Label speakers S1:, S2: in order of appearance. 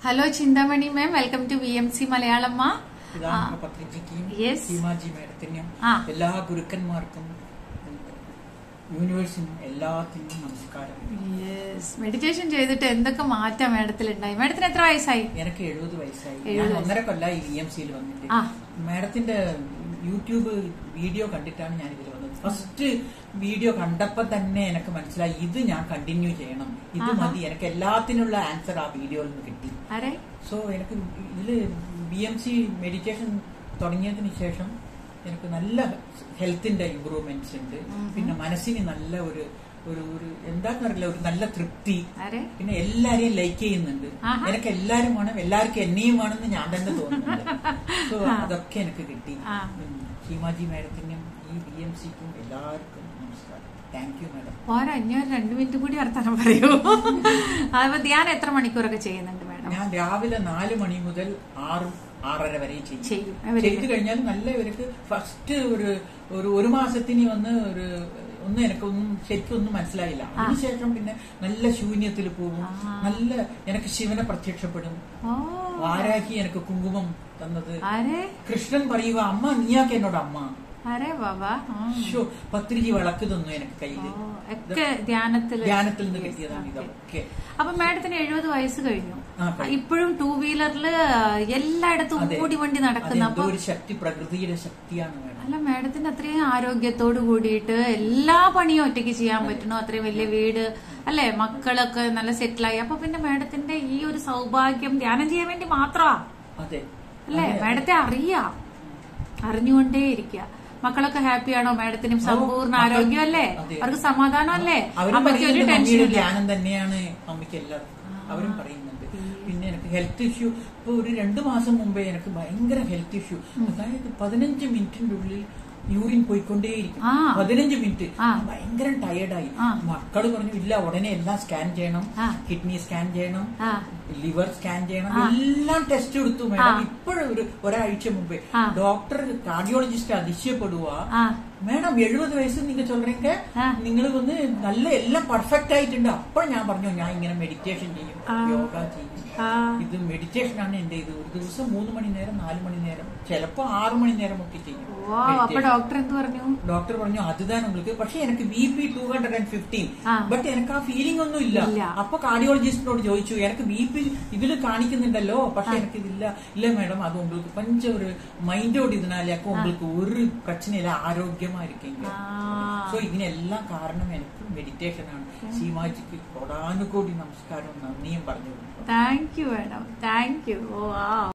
S1: Hello Chinthamani ma'am welcome to V M C മലയാളമ്മ
S2: പിതാമഹ പത്രിജിക്കും
S1: Yes.
S2: സീമാജി മേഡത്തിനും
S1: ആ.
S2: എല്ലാ ഗുരുക്കന്മാർക്കും യൂണിവേഴ്സിനും എല്ലാത്തിനും നമസ്കാരം
S1: യെസ് മെഡിറ്റേഷൻ ചെയ്തിട്ട് എന്തൊക്കെ മാറ്റം മാഡത്തിൽ ഉണ്ടായി മാഡത്തിന് എത്ര വയസ്സായി
S2: എനിക്ക് എഴുപത് വയസ്സായി
S1: എഴുപത്
S2: ഞാൻ
S1: വയസ്സ്.
S2: ഒന്നര കൊല്ലായി ഇ എം സിയിൽ വന്നിട്ട്
S1: ആ.
S2: മാഡത്തിന്റെ യൂട്യൂബ് വീഡിയോ കണ്ടിട്ടാണ് ഞാൻ ഇതിൽ വന്നത് ഫസ്റ്റ് വീഡിയോ കണ്ടപ്പോ തന്നെ എനിക്ക് മനസ്സിലായി ഇത് ഞാൻ കണ്ടിന്യൂ ചെയ്യണം ഇത്
S1: ആഹാ.
S2: മതി എനിക്ക് എല്ലാത്തിനുള്ള ആൻസർ ആ വീഡിയോയിൽ നിന്ന് കിട്ടി
S1: ആരെ
S2: സോ എനിക്ക് ഇതില് ബി എം സി മെഡിറ്റേഷൻ തുടങ്ങിയതിന് ശേഷം എനിക്ക് നല്ല ഹെൽത്തിന്റെ ഇമ്പ്രൂവ്മെന്റ്സ് ഉണ്ട്
S1: ഉം.
S2: പിന്നെ മനസ്സിന് നല്ല ഒരു ഒരു ഒരു എന്താന്നറിയില്ല ഒരു നല്ല തൃപ്തി
S1: ആരെ
S2: പിന്നെ എല്ലാരെയും ലൈക്ക് ചെയ്യുന്നുണ്ട്
S1: ആഹാ.
S2: എനിക്ക് എല്ലാരും വേണം എല്ലാവർക്കും എന്നെയും വേണമെന്ന് ഞാൻ തന്നെ തോന്നുന്നുണ്ട് സോ
S1: ആ.
S2: അതൊക്കെ എനിക്ക് കിട്ടി
S1: ആ.
S2: ഉം. ഹിമാജി മാഡത്തിനും ഈ ബി എം സിക്കും എല്ലാവർക്കും നമസ്കാരം താങ്ക് യു മാഡം
S1: പോരാ ഞാൻ രണ്ടു മിനിറ്റ് കൂടി വർത്താനം പറയൂ അപ്പൊ ധ്യാനം എത്ര മണിക്കൂറൊക്കെ ചെയ്യുന്നുണ്ട് മാഡം
S2: ഞാൻ രാവിലെ നാല് മണി മുതൽ ആറ് ആറര വരെ ചെയ്യും
S1: ചെയ്യും അവര്
S2: ചെയ്തു കഴിഞ്ഞാൽ നല്ല ഇവർക്ക് ഫസ്റ്റ് ഒരു ഒരു ഒരു മാസത്തിന് വന്ന് ഒരു ഒന്നും എനിക്കൊന്നും ശരിക്കും ഒന്നും മനസ്സിലായില്ല
S1: ആ.
S2: അതിനുശേഷം പിന്നെ നല്ല ശൂന്യത്തിൽ പോകും
S1: ആ.
S2: നല്ല എനിക്ക് ശിവനെ പ്രത്യക്ഷപ്പെടും
S1: ഓ
S2: വാരാഹി എനിക്ക് കുങ്കുമം തന്നത്
S1: ആരെ
S2: കൃഷ്ണൻ പറയുക അമ്മ നീയാക്ക് എന്നോട് അമ്മ
S1: ആരെ ബാബാ ആ.
S2: ഷോ പത്രിജി വിളക്ക് തന്നു എനിക്ക് കയ്യില്
S1: ഓ, ഒക്കെ ധ്യാനത്തിൽ
S2: ധ്യാനത്തിൽ നിന്ന് കിട്ടിയതാണ് ഇതൊക്കെ
S1: അപ്പൊ മാഡത്തിന് എഴുപത് വയസ്സ് കഴിഞ്ഞു
S2: ആ, കഴിഞ്ഞു.
S1: ഇപ്പോഴും ടൂ വീലറില് എല്ലായിടത്തും
S2: അതെ.
S1: ഓടി വണ്ടി നടക്കുന്ന
S2: അതെന്തോ
S1: അപ്പൊ
S2: ഒരു ശക്തി പ്രകൃതിയുടെ ശക്തിയാണ് മാഡം
S1: അല്ല മാഡത്തിന് അത്രയും ആരോഗ്യത്തോട് കൂടിയിട്ട് എല്ലാ പണിയും ഒറ്റയ്ക്ക് ചെയ്യാൻ പറ്റണു അത്രയും വലിയ വീട് അല്ലെ മക്കളൊക്കെ നല്ല സെറ്റിലായി അപ്പൊ പിന്നെ മാഡത്തിന്റെ ഈ ഒരു സൗഭാഗ്യം ധ്യാനം ചെയ്യാൻ വേണ്ടി മാത്രമാ
S2: അതെ
S1: അല്ലെ
S2: അതെ.
S1: മാഡത്തെ അറിയാം അറിഞ്ഞുകൊണ്ടേ ഇരിക്കുക മക്കളൊക്കെ ഹാപ്പിയാണോ മാഡത്തിനും സമ്പൂർണ്ണ
S2: മക്കൾ-
S1: ആരോഗ്യം അല്ലേ
S2: അതെ.
S1: അവർക്ക് സമാധാനം അല്ലേ
S2: അവരും
S1: അമ്മയ്ക്ക് ഒരു
S2: പറയുന്നുണ്ട്
S1: ടെൻഷൻ
S2: മമ്മിയുടെ
S1: ഇല്ല
S2: ധ്യാനം തന്നെയാണ് അമ്മയ്ക്ക് എല്ലാം അവരും പറയുന്നുണ്ട് പിന്നെ എനിക്ക് ഹെൽത്ത് ഇഷ്യൂ ഇപ്പൊ ഒരു രണ്ടു മാസം മുമ്പേ എനിക്ക് ഭയങ്കര ഹെൽത്ത് ഇഷ്യൂ അതായത് പതിനഞ്ച് മിനിറ്റിന്റെ ഉള്ളിൽ യൂറിൻ പോയിക്കൊണ്ടേയിരിക്കും
S1: ആ.
S2: പതിനഞ്ച് മിനിറ്റ്
S1: ആ.
S2: ഭയങ്കര ടയർഡായി
S1: ആ.
S2: മക്കള് പറഞ്ഞു ഇല്ല ഉടനെ എല്ലാം സ്കാൻ ചെയ്യണം
S1: ആ.
S2: കിഡ്നി സ്കാൻ ചെയ്യണം
S1: ആ.
S2: ലിവർ സ്കാൻ ചെയ്യണം
S1: ആ.
S2: എല്ലാം ടെസ്റ്റ് എടുത്തു
S1: ആ.
S2: മേഡം ഇപ്പോഴും ഒരു ഒരാഴ്ച മുമ്പേ
S1: ആ.
S2: ഡോക്ടർ കാർഡിയോളജിസ്റ്റ് അതിശയപ്പെടുവാ
S1: ആ
S2: மேடம் எழுபது வயசு நீங்க சொல்றீங்க
S1: ஆ.
S2: നിങ്ങൾക്ക് வந்து നല്ല എല്ലാം പെർഫെക്റ്റ് ആയിട്ടുണ്ട് അപ്പോൾ ഞാൻ പറഞ്ഞു ഞാൻ ഇങ്ങനെ മെഡിറ്റേഷൻ ചെയ്യും
S1: ആ.
S2: യോഗ ചെയ്യും
S1: ആ
S2: ഇത് മെഡിറ്റേഷൻ ആണ് എന്റെ ഇത് ഒരു ദിവസം മൂന്ന് മണി നേരം നാല് മണി നേരം ചിലപ്പോ ആറ് മണി നേരം ഒക്കെ ചെയ്യും
S1: ഓ അപ്പൊ
S2: meditation.
S1: ഡോക്ടർ എന്ത് പറഞ്ഞു
S2: ഡോക്ടർ പറഞ്ഞു അതുതാണ് உங்களுக்கு പക്ഷെ എനിക്ക് B P two hundred and fifteen
S1: ആ.
S2: ബട്ട് എനിക്ക് ആ ഫീലിംഗ് ഒന്നും ഇല്ല
S1: ഇല്ല.
S2: അപ്പൊ കാർഡിയോളജിസ്റ്റിനോട് ചോദിച്ചു എനിക്ക് ബി പി ഇതിൽ കാണിക്കുന്നുണ്ടല്ലോ പക്ഷെ എനിക്ക് ഇതില്ല இல்ல மேடம் அது உங்களுக்கு கொஞ்சம் ஒரு மைண்டோட இதனாலயாக்கும் உங்களுக்கு ஒரு பிரச்சனை இல்ல ஆரோக்கியமா இருக்கீங்க
S1: ആ
S2: സോ ഇതിനെല്ലാം കാരണം എനിക്ക് മെഡിറ്റേഷൻ ആണ് സീമാജിക്ക് കൊടാനുകോടി നമസ്കാരവും നന്ദിയും പറഞ്ഞു
S1: thank you madam thank you ഓ ആ